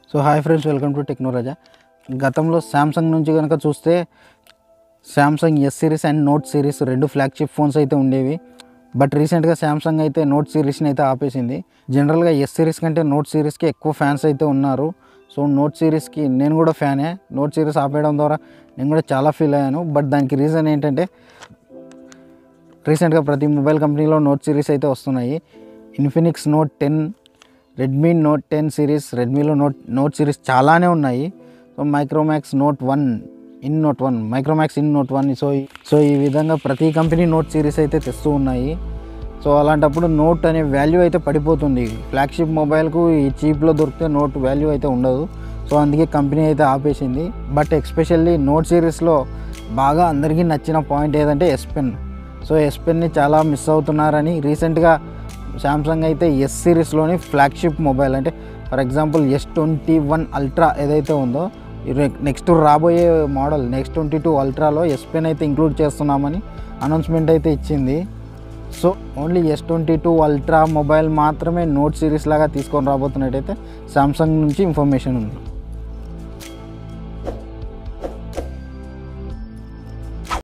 so hi friends welcome to Technoraja గతంలో Samsung నుంచి కనుక చూస్తే Samsung S series and note series రెండు ఫ్లాగ్షిప్ ఫోన్స్ అయితే ఉండేవి బట్ రీసెంట్గా శాంసంగ్ అయితే నోట్ సిరీస్ని అయితే ఆపేసింది జనరల్గా ఎస్ సిరీస్ కంటే నోట్ సిరీస్కి ఎక్కువ ఫ్యాన్స్ అయితే ఉన్నారు సో నోట్ సిరీస్కి నేను కూడా ఫ్యానే నోట్ సిరీస్ ఆపేయడం ద్వారా నేను కూడా చాలా ఫీల్ అయ్యాను బట్ దానికి రీజన్ ఏంటంటే రీసెంట్గా ప్రతి మొబైల్ కంపెనీలో నోట్ సిరీస్ అయితే వస్తున్నాయి Infinix note ten Redmi note ten series రెడ్మీలో నోట్ నోట్ సిరీస్ చాలానే ఉన్నాయి so Micromax note one in note one Micromax in note one so ఈ- సో ఈ విధంగా ప్రతి కంపెనీ నోట్ సిరీస్ అయితే తెస్తూ ఉన్నాయి సో అలాంటప్పుడు నోట్ అనే వాల్యూ అయితే పడిపోతుంది ఫ్లాగ్షిప్ మొబైల్కు ఈ చీప్లో దొరికితే నోట్ వాల్యూ అయితే ఉండదు సో అందుకే కంపెనీ అయితే ఆపేసింది బట్ ఎక్స్పెషల్లీ నోట్ సిరీస్లో బాగా అందరికీ నచ్చిన పాయింట్ ఏదంటే ఎస్ పెన్ సో ఎస్ పెన్ని చాలా మిస్ అవుతున్నారని రీసెంట్గా శాంసంగ్ అయితే ఎస్ సిరీస్లోని ఫ్లాగ్షిప్ మొబైల్ అంటే for example S twenty one ultra ఏదైతే ఉందో నెక్స్ట్ రాబోయే మోడల్ నెక్స్ట్ ట్వంటీ టూ అల్ట్రాలో ఎస్ పెన్ అయితే ఇంక్లూడ్ చేస్తున్నామని అనౌన్స్మెంట్ అయితే ఇచ్చింది so only S twenty two ultra mobile మాత్రమే నోట్ సిరీస్ లాగా తీసుకొని రాబోతున్నట్టయితే శాంసంగ్ నుంచి ఇన్ఫర్మేషన్ ఉంది